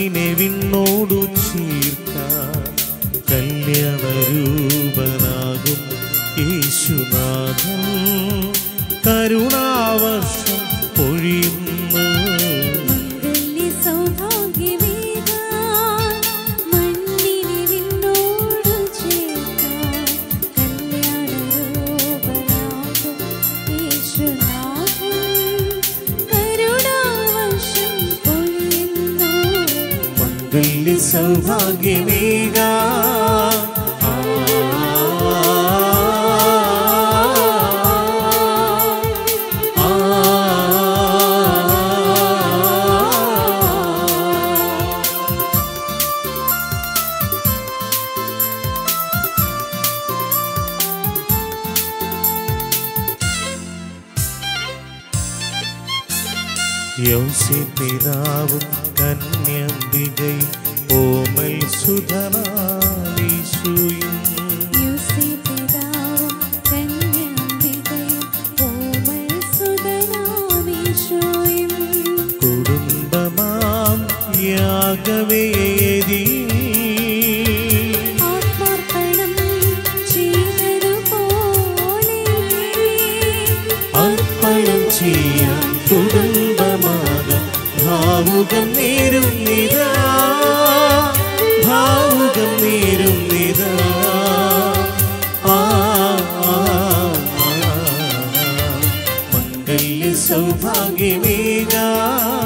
മണ്ണിനെ വിണ്ണോടു ചീർക്കാൻ കല്യാണരൂപനാകും യേശുനാഥൻ കരുണാവർഷം പൊഴിയുന്നു മംഗല്യ സൗഭാഗ്യമേകാൻ മണ്ണിനെ വിണ്ണോടു ചേർക്കാൻ കല്യാണരൂപനാകും യേശുനാഥൻ കരുണാവർഷം പൊഴിയുന്നു മംഗല്യ സൗഭാഗ്യമേക യോസിപിതാവും കന്യംബികയും ഓമൽ സുധനാലീശുയും യോസേപ്പിതാവും കന്യാംബികയും ഓമൽ സുതനാമീശോയും കുടുംബമാം യാഗവേദി ആത്മാർപ്പണം ചെയ്തതുപോലെ അർപ്പണം ചെയ്യാൻ കുടുംബമാകം ഭാവുകം നേരുന്നിതാ ഭാവുകം നേരുന്നിതാ ആ, ആ, ആ. മംഗല്യ സൗഭാഗ്യമേകാ